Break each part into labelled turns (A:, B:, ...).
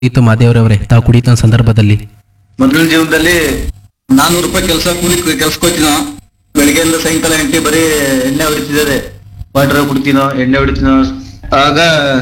A: ಇತ್ತು ಮಾದೇವರವರೇ ತಾವು ಕುಡಿತ ಸಂದರ್ಭದಲ್ಲಿ
B: ಮೊದಲಿನ ಜೀವನದಲ್ಲಿ ನಾನೂರು ರೂಪಾಯಿ ಕೆಲಸ ಕೂಲಿ ಕೆಲ್ಸಕ್ಕೆ ಹೋಗ್ತೀನೋ ಬೆಳಿಗ್ಗೆಯಿಂದ ಸಾಯಂಕಾಲ ಗಂಟೆ ಬರೀ ಎಣ್ಣೆ ಹೊಡಿತಿದ್ದಾರೆ ವಾಟರ್ ಕುಡ್ತೀನೋ ಎಣ್ಣೆ ಹೊಡಿತೀನೋ ಆಗ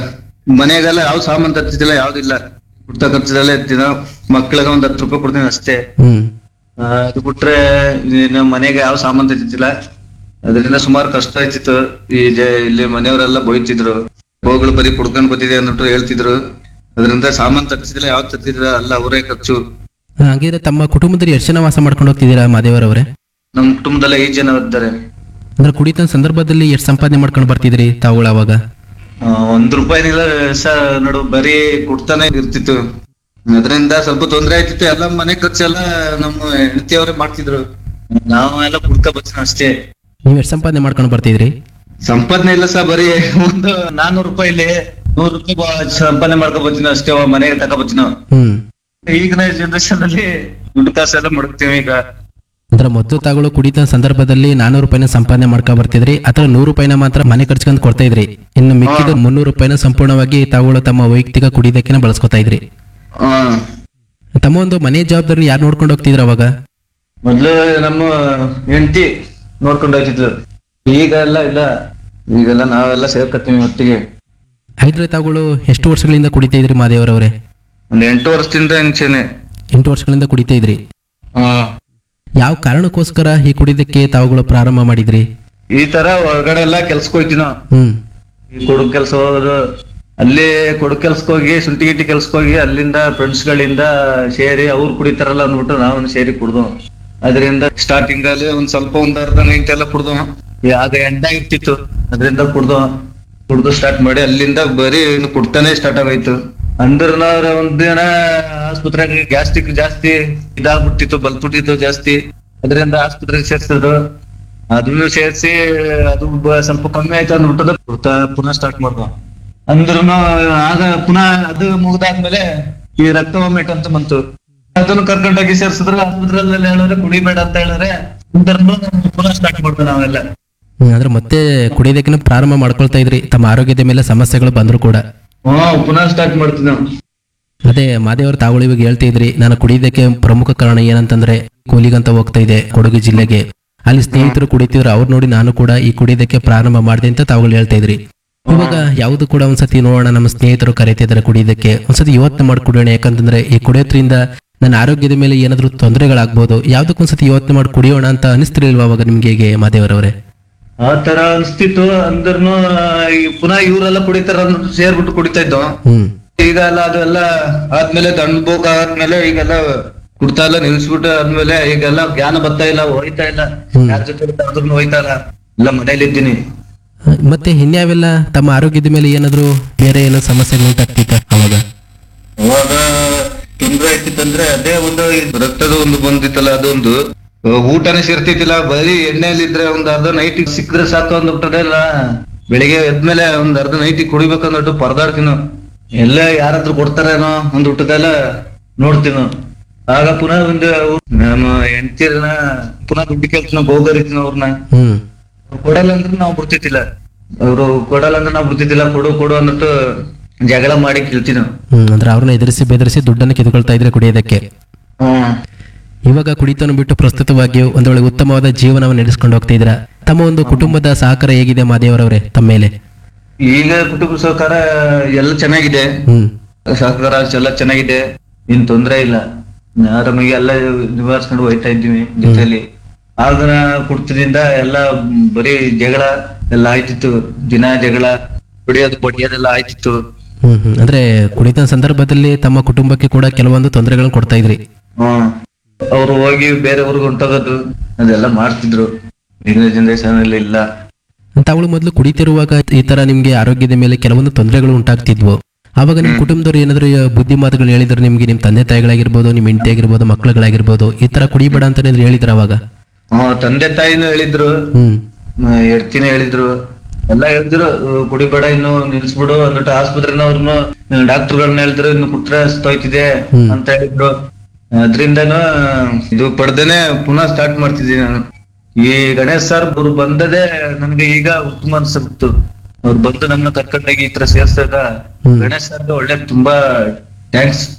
B: ಮನೆಗೆಲ್ಲ ಯಾವ ಸಾಮಾನ್ ತರ್ತಿದ್ದಿಲ್ಲ ಯಾವ್ದಿಲ್ಲ ಕುಡ್ತಾ ಖರ್ಚದಲ್ಲೇ ಇರ್ತೀನೋ ಮಕ್ಳಿಗೆ ಒಂದ್ ಹತ್ತು ರೂಪಾಯಿ ಕೊಡ್ತೀನಿ ಅಷ್ಟೇ
A: ಹ್ಮ್
B: ಆ, ಅದು ಬಿಟ್ರೆ ಇನ್ನು ಮನೆಗೆ ಯಾವ ಸಾಮಾನ್ ತರ್ತಿದ್ದಿಲ್ಲ ಅದರಿಂದ ಸುಮಾರು ಕಷ್ಟ ಆಯ್ತಿತ್ತು ಈ ಜ- ಇಲ್ಲಿ ಮನೆಯವರೆಲ್ಲ ಬೈತಿದ್ರು ಹೋಗಳು ಬರೀ ಕುಡ್ಕೊಂಡ್ ಬಂದಿದೆ ಅಂದ್ಬಿಟ್ಟು ಹೇಳ್ತಿದ್ರು ಅದರಿಂದ ಸಾಮಾನ್ ತರ್ತಿದ್ದಿಲ್ಲ ಯಾವ್ ತರ್ತಿದ್ರ ಎಲ್ಲ ಅವರೇ ಖರ್ಚು
A: ಹಾಗಿದ್ರೆ ತಮ್ಮ ಕುಟುಂಬದಲ್ಲಿ ಎಷ್ಟು ಜನ ವಾಸ ಮಾಡ್ಕೊಂಡು ಹೋಗ್ತಿದ್ದೀರಾ ಮಾದೇವರವರೇ
B: ನಮ್ ಕುಟುಂಬದಲ್ಲ ಐದ್ ಜನ ಇದ್ದಾರೆ
A: ಅಂದ್ರೆ ಕುಡಿತ ಸಂದರ್ಭದಲ್ಲಿ ಎಷ್ಟು ಸಂಪಾದನೆ ಮಾಡ್ಕೊಂಡು ಬರ್ತಿದ್ರಿ ತಾವುಗಳು ಅವಾಗ
B: ಆ, ಒಂದ್ ರೂಪಾಯಿನಿಲ್ಲ ಸ ನಡು ಬರೀ ಕುಡ್ತಾನೆ ಇರ್ತಿತ್ತು ಅದರಿಂದ ಸ್ವಲ್ಪ ತೊಂದ್ರೆ ಆಯ್ತಿತ್ತು ಎಲ್ಲ ಮನೆ ಖರ್ಚೆಲ್ಲ ನಮ್ಮ ಹೆಂಡತಿಯವರೇ ಮಾಡ್ತಿದ್ರು ನಾವು ಎಲ್ಲ ಕುಡ್ಕ ಬರ್ತೀವಿ ಅಷ್ಟೇ
A: ನೀವು ಎಷ್ಟು ಸಂಪಾದನೆ ಮಾಡ್ಕೊಂಡು ಬರ್ತಿದ್ರಿ
B: ಸಂಪಾದನೆ ಇಲ್ಲ ಸಹ ಬರೀ ಒಂದು ನಾನೂರು ರೂಪಾಯಿಲಿ ನೂರು ರೂಪಾಯಿ ಬ- ಸಂಪಾದನೆ ಮಾಡ್ಕೊ ಬರ್ತೀನಿ ಅಷ್ಟೇ ಮನೆಗೆ ತಕ ಬರ್ತೀನಿ
A: ಹ್ಮ್
B: ಈಗಿನ ಜನರೇಷನ್ ಅಲ್ಲಿ ದುಡ್ಡು ಕಾಸೆಲ್ಲ ಮಡಗ್ತೀವಿ ಈಗ
A: ಅಂದ್ರೆ ಮೊದಲು ತಾಗಳು ಕುಡಿತ ಸಂದರ್ಭದಲ್ಲಿ ನಾನೂರು ರೂಪಾಯಿನ ಸಂಪಾದನೆ ಮಾಡ್ಕೊ ಬರ್ತಿದ್ರಿ ಅಥವಾ ನೂರು ರೂಪಾಯಿನ ಮಾತ್ರ ಮನೆ ಖರ್ಚ್ಕೊಂಡ್ ಕೊಡ್ತಾ ಇದ್ರಿ ಇನ್ನು ಮಿಕ್ಕಿದ ಮುನ್ನೂರು ರೂಪಾಯಿನ ಸಂಪೂರ್ಣವಾಗಿ ತಾವುಗಳು ತಮ್ಮ ವೈಯಕ್ತಿಕ ಕುಡಿದಕ್ಕೆ ಬಳಸ್ಕೊತಾ ಇದ್ರಿ
B: ಹಾ
A: ತಮ್ಮ ಒಂದು ಮನೆ ಜವಾಬ್ದಾರಿ ಯಾರು ನೋಡ್ಕೊಂಡು ಹೋಗ್ತಿದ್ರ ಅವಾಗ
B: ಮೊದ್ಲು ನಮ್ಮ ಹೆಂಡತಿ ನೋಡ್ಕೊಂಡು ಹೋಗ್ತಿದ್ರು ಈಗ ಎಲ್ಲ ಇಲ್ಲ ಈಗೆಲ್ಲ ನಾವೆಲ್ಲ ಸೇರ್ಕತ್ತೀವಿ ಒಟ್ಟಿಗೆ
A: ಹಾಗಿದ್ರೆ ತಾವುಗಳು ಎಷ್ಟು ವರ್ಷಗಳಿಂದ ಕುಡಿತಾ ಇದ್ರಿ ಮಾದೇವರವರೇ
B: ಒಂದ್ ಎಂಟು ವರ್ಷದಿಂದ ಮುಂಚೆನೆ
A: ಎಂಟು ವರ್ಷಗಳಿಂದ ಕುಡಿತಾ ಇದ್ರಿ
B: ಹಾ
A: ಯಾವ ಕಾರಣಕ್ಕೋಸ್ಕರ ಈ ಕುಡಿದಕ್ಕೆ ತಾವುಗಳು ಪ್ರಾರಂಭ ಮಾಡಿದ್ರಿ
B: ಈ ತರ ಹೊರಗಡೆ ಎಲ್ಲ ಕೆಲ್ಸಕ್ಕೆ ಹೋಯ್ತೀವಿ ನಾವು
A: ಹ್ಮ್
B: ಈ ಕೊಡಗು ಕೆಲಸ ಹೋಗೋದು ಅಲ್ಲಿ ಕೊಡಗು ಕೆಲ್ಸಕ್ಕೆ ಹೋಗಿ ಶುಂಠಿ ಗಿಟ್ಟಿ ಕೆಲ್ಸಕ್ಕೆ ಹೋಗಿ ಅಲ್ಲಿಂದ ಫ್ರೆಂಡ್ಸ್ ಗಳಿಂದ ಸೇರಿ ಅವ್ರು ಕುಡಿತಾರಲ್ಲ ಅಂದ್ಬಿಟ್ಟು ನಾವು ಸೇರಿ ಕುಡ್ದು ಅದರಿಂದ ಸ್ಟಾರ್ಟಿಂಗ್ ಅಲ್ಲಿ ಒಂದ್ ಸ್ವಲ್ಪ ಒಂದ್ ಅರ್ಧ ಗಂಟೆ ಎಲ್ಲ ಕುಡ್ದು ಆಗ ಎಂಡ ಇರ್ತಿತ್ತು ಅದರಿಂದ ಕುಡ್ದು ಕುಡ್ದು ಸ್ಟಾರ್ಟ್ ಮಾಡಿ ಅಲ್ಲಿಂದ ಬರೀ ಇನ್ನು ಕುಡ್ತಾನೆ ಸ್ಟಾರ್ಟ್ ಆಗೋಯ್ತು ಅಂದ್ರ ಒಂದ್ ದಿನ ಆಸ್ಪತ್ರೆಗೆ ಗ್ಯಾಸ್ಟ್ರಿಕ್ ಜಾಸ್ತಿ ಇದಾಗ್ಬಿಟ್ಟಿತ್ತು ಬಲ್ಬಿಟ್ಟಿತ್ತು ಜಾಸ್ತಿ ಅದರಿಂದ ಆಸ್ಪತ್ರೆಗೆ ಸೇರ್ಸಿದ್ರು ಅದನ್ನು ಸೇರಿಸಿ ಅದು ಬ- ಸ್ವಲ್ಪ ಕಮ್ಮಿ ಆಯ್ತು ಅಂದ್ಬಿಟ್ಟು ಕುಡ್ತಾ ಪುನಃ ಸ್ಟಾರ್ಟ್ ಮಾಡ್ದ ಅಂದ್ರೂ ಆಗ ಪುನಃ ಅದು ಮುಗ್ದಾದ್ಮೇಲೆ ಈ ರಕ್ತ ವಾಮಿಟ್ ಅಂತ ಬಂತು ಅದನ್ನು ಕರ್ಕೊಂಡೋಗಿ ಸೇರ್ಸಿದ್ರು ಆಸ್ಪತ್ರೆಯಲ್ಲಿ ಹೇಳಿದ್ರೆ ಕುಡಿಬೇಡ ಅಂತ ಹೇಳಿದ್ರೆ ಅಂದ್ರೂ ಪುನಃ ಸ್ಟಾರ್ಟ್ ಮಾಡ್ತೀವಿ ನಾವೆಲ್ಲ
A: ಹ್ಮ್, ಅಂದ್ರೆ ಮತ್ತೆ ಕುಡಿಯೋದಕ್ಕೆ ಪ್ರಾರಂಭ ಮಾಡ್ಕೊಳ್ತಾ ಇದ್ರಿ ತಮ್ಮ ಆರೋಗ್ಯದ ಮೇಲೆ ಸಮಸ್ಯೆಗಳು ಬಂದ್ರು ಕೂಡ
B: ಹ್ಮ್ ಪುನಃ ಸ್ಟಾರ್ಟ್ ಮಾಡ್ತೀವಿ ನಾವು
A: ಅದೇ ಮಾದೇವರು ತಾವುಗಳು ಇವಾಗ ಹೇಳ್ತಾ ಇದ್ರಿ ನಾನು ಕುಡಿಯೋದಕ್ಕೆ ಪ್ರಮುಖ ಕಾರಣ ಏನಂತಂದ್ರೆ ಕೂಲಿಗಂತ ಹೋಗ್ತಾ ಇದೆ ಕೊಡಗು ಜಿಲ್ಲೆಗೆ ಅಲ್ಲಿ ಸ್ನೇಹಿತರು ಕುಡಿತಿದ್ರು ಅವ್ರು ನೋಡಿ ನಾನು ಕೂಡ ಈ ಕುಡಿಯೋದಕ್ಕೆ ಪ್ರಾರಂಭ ಮಾಡಿದೆ ಅಂತ ತಾವುಗಳು ಹೇಳ್ತಾ ಇದ್ರಿ ಇವಾಗ ಯಾವ್ದು ಕೂಡ ಒಂದ್ಸತಿ ನೋಡೋಣ ನಮ್ಮ ಸ್ನೇಹಿತರು ಕರೀತಿದ್ದಾರೆ ಕುಡಿಯೋದಕ್ಕೆ ಒಂದ್ಸತಿ ಯೋಚನೆ ಮಾಡಿ ಕುಡಿಯೋಣ ಯಾಕಂತಂದ್ರೆ ಈ ಕುಡಿಯೋದ್ರಿಂದ ನನ್ನ ಆರೋಗ್ಯದ ಮೇಲೆ ಏನಾದ್ರೂ ತೊಂದರೆಗಳಾಗ್ಬೋದು ಯಾವ್ದಕ್ಕೊಂದ್ಸತಿ ಯೋಚನೆ ಮಾಡಿ ಕುಡಿಯೋಣ ಅಂತ ಅನಿಸ್ತಿರ್ಲಿಲ್ವಾ ಅವಾಗ ನಿಮ್ಗೆ ಹೇಗೆ ಮಾದೇವರವರೇ
B: ಆ ತರ ಅನ್ಸ್ತಿತ್ತು ಅಂದ್ರೂ ಈ ಪುನಃ ಇವರೆಲ್ಲ ಕುಡಿತಾರ ಅಂದ್ಬಿಟ್ಟು ಸೇರ್ಬಿಟ್ಟು ಕುಡಿತಾ ಇದ್ದೋ
A: ಹ್ಮ್
B: ಈಗ ಎಲ್ಲ ಅದೆಲ್ಲ ಆದ್ಮೇಲೆ ಅನುಭವ ಆದ್ಮೇಲೆ ಈಗೆಲ್ಲ ಕುಡ್ತಾ ಇಲ್ಲ ನಿಲ್ಸ್ಬಿಟ್ಟು ಆದ್ಮೇಲೆ ಈಗೆಲ್ಲ ಜ್ಞಾನ ಬರ್ತಾ ಇಲ್ಲ ಹೋಯ್ತಾ ಇಲ್ಲ ಯಾರ ಜೊತೆ ಕರೆದ್ರು ಹೋಯ್ತಾ ಇಲ್ಲ ಎಲ್ಲ ಮನೇಲಿ ಇದ್ದೀನಿ
A: ಮತ್ತೆ ಇನ್ಯಾವೆಲ್ಲ ತಮ್ಮ ಆರೋಗ್ಯದ ಮೇಲೆ ಏನಾದ್ರು ಬೇರೆ ಏನೋ ಸಮಸ್ಯೆಗಳು ಉಂಟಾಗ್ತಿತ್ತ ಅವಾಗ
B: ಅವಾಗ ತೊಂದ್ರೆ ಆಯ್ತಿತ್ತಂದ್ರೆ ಅದೇ ಒಂದು ಈ ರಕ್ತದ ಒಂದು ಬಂದಿತ್ತಲ್ಲ ಅದೊಂದು ಆ, ಊಟನೇ ಸೇರ್ತಿದ್ದಿಲ್ಲ ಬರೀ ಎಣ್ಣೆಲಿದ್ರೆ ಒಂದ್ ಅರ್ಧ ನೈಟ್ ಸಿಕ್ಕ್ರೆ ಸಾಕು ಅಂದ್ಬಿಟ್ಟದೆಲ್ಲ ಬೆಳಿಗ್ಗೆ ಎದ್ಮೇಲೆ ಒಂದ್ ಅರ್ಧ ನೈಟ್ ಕುಡಿಬೇಕಂದ್ಬಿಟ್ಟು ಪರದಾಡ್ತೀನು ಎಲ್ಲ ಯಾರಾದ್ರೂ ಕೊಡ್ತಾರೇನೋ ಅಂದ್ಬಿಟ್ಟದೆಲ್ಲ ನೋಡ್ತೀನು ಆಗ ಪುನಃ ಒಂದು ನಮ್ಮ ಹೆಂಡತಿರನ್ನ ಪುನಃ ದುಡ್ಡು ಕೇಳ್ತೀನ ಗೋಗರಿತೀನಿ ಅವ್ರನ್ನ
A: ಹ್ಮ್
B: ಅವ್ರು ಕೊಡಲ್ಲ ಅಂದ್ರೆ ನಾವು ಬಿಡ್ತಿದ್ದಿಲ್ಲ ಅವ್ರು ಕೊಡಲ್ಲ ಅಂದ್ರೆ ನಾವು ಬಿಡ್ತಿದ್ದಿಲ್ಲ ಕೊಡು ಕೊಡು ಅಂದ್ಬಿಟ್ಟು ಜಗಳ ಮಾಡಿ ಕೇಳ್ತೀನಿ
A: ಹ್ಮ್ ಅಂದ್ರೆ ಅವ್ರನ್ನ ಎದುರಿಸಿ ಬೆದರಿಸಿ ದುಡ್ಡನ್ನು ಕಿತ್ಕೊಳ್ತಾ ಇದ್ರೆ ಕುಡಿಯೋದಕ್ಕೆ
B: ಹ್ಮ್
A: ಇವಾಗ ಕುಡಿತವನ್ನು ಬಿಟ್ಟು ಪ್ರಸ್ತುತವಾಗಿ ಒಂದೊಳ್ಳೆ ಉತ್ತಮವಾದ ಜೀವನವನ್ನು ನಡೆಸ್ಕೊಂಡು ಹೋಗ್ತಾ ಇದ್ರ ತಮ್ಮ ಒಂದು ಕುಟುಂಬದ ಸಹಕಾರ ಹೇಗಿದೆ ಮಾದೇವರವರೇ ತಮ್ಮ ಮೇಲೆ
B: ಈಗ ಕುಟುಂಬ ಸಹಕಾರ ಎಲ್ಲ ಚೆನ್ನಾಗಿದೆ
A: ಹ್ಮ್
B: ಸಹಕಾರ ಎಲ್ಲ ಚೆನ್ನಾಗಿದೆ ಏನ್ ತೊಂದ್ರೆ ಇಲ್ಲ ಆರಾಮಾಗಿ ಎಲ್ಲ ನಿವಾರಿಸ್ಕೊಂಡು ಹೋಯ್ತಾ ಇದ್ದೀವಿ ಜೊತೆಲಿ ಆಗ ಕುಡ್ತದಿಂದ ಎಲ್ಲ ಬರೀ ಜಗಳ ಎಲ್ಲ ಆಯ್ತಿತ್ತು ದಿನ ಜಗಳ ಕುಡಿಯೋದು ಬಡಿಯೋದೆಲ್ಲ ಆಯ್ತಿತ್ತು
A: ಹ್ಮ್ ಹ್ಮ್ ಅಂದ್ರೆ ಕುಡಿತ ಸಂದರ್ಭದಲ್ಲಿ ತಮ್ಮ ಕುಟುಂಬಕ್ಕೆ ಕೂಡ ಕೆಲವೊಂದು ತೊಂದರೆಗಳನ್ನು ಕೊಡ್ತಾ ಇದ್ರಿ
B: ಹ್ಮ್ ಅವ್ರು ಹೋಗಿ ಬೇರೆ ಊರಿಗೆ ಹೊಂಟೋಗೋದು ಅದೆಲ್ಲ ಮಾಡ್ತಿದ್ರು ಈಗಿನ ಜನರೇಷನ್ ಅಲ್ಲಿ ಇಲ್ಲ
A: ತಾವುಗಳು ಮೊದಲು ಕುಡಿತಿರುವಾಗ ಈ ತರ ನಿಮ್ಗೆ ಆರೋಗ್ಯದ ಮೇಲೆ ಕೆಲವೊಂದು ತೊಂದರೆಗಳು ಉಂಟಾಗ್ತಿದ್ವು ಅವಾಗ ನಿಮ್ ಕುಟುಂಬದವ್ರು ಏನಾದ್ರು ಬುದ್ಧಿ ಮಾತುಗಳು ಹೇಳಿದ್ರು ನಿಮ್ಗೆ ನಿಮ್ ತಂದೆ ತಾಯಿಗಳಾಗಿರ್ಬೋದು ನಿಮ್ ಹೆಂಡತಿ ಆಗಿರ್ಬೋದು ಮಕ್ಕಳುಗಳಾಗಿರ್ಬೋದು ಈ ತರ ಕುಡಿಬೇಡ ಅಂತ ಏನಾದ್ರು ಹೇಳಿದ್ರ ಅವಾಗ
B: ಹ್ಮ್ ತಂದೆ ತಾಯಿನೂ ಹೇಳಿದ್ರು
A: ಹ್ಮ್
B: ಎಡ್ತಿನ ಹೇಳಿದ್ರು ಎಲ್ಲ ಹೇಳಿದ್ರು ಅಹ್, ಕುಡಿಬೇಡ ಇನ್ನು ನಿಲ್ಸ್ಬಿಡು ಅಂದ್ಬಿಟ್ಟು ಆಸ್ಪತ್ರೆನವ್ರನ್ನು ಡಾಕ್ಟರ್ಗಳನ್ನ ಹೇಳಿದ್ರು ಇನ್ನು ಕುಟ್ರೆ ಹೋಯ್ತಿದೆ ಅಂತ ಹೇಳಿದ್ರು ಅದ್ರಿಂದನು ಇದು ಪಡ್ದೇನೆ ಪುನಃ ಸ್ಟಾರ್ಟ್ ಮಾಡ್ತಿದ್ದೀನಿ ನಾನು ಈ ಗಣೇಶ್ ಸರ್ ಅವ್ರು ಬಂದದೇ ನನ್ಗೆ ಈಗ ಉತ್ತಮ ಅನ್ಸುತ್ತು ಅವ್ರು ಬಂದು ನನ್ನ ಕರ್ಕೊಂಡೋಗಿ ಈ ತರ ಸೇರ್ಸಾಗ ಗಣೇಶ್ ಸರ್ ಒಳ್ಳೆ ತುಂಬಾ ಥ್ಯಾಂಕ್ಸ್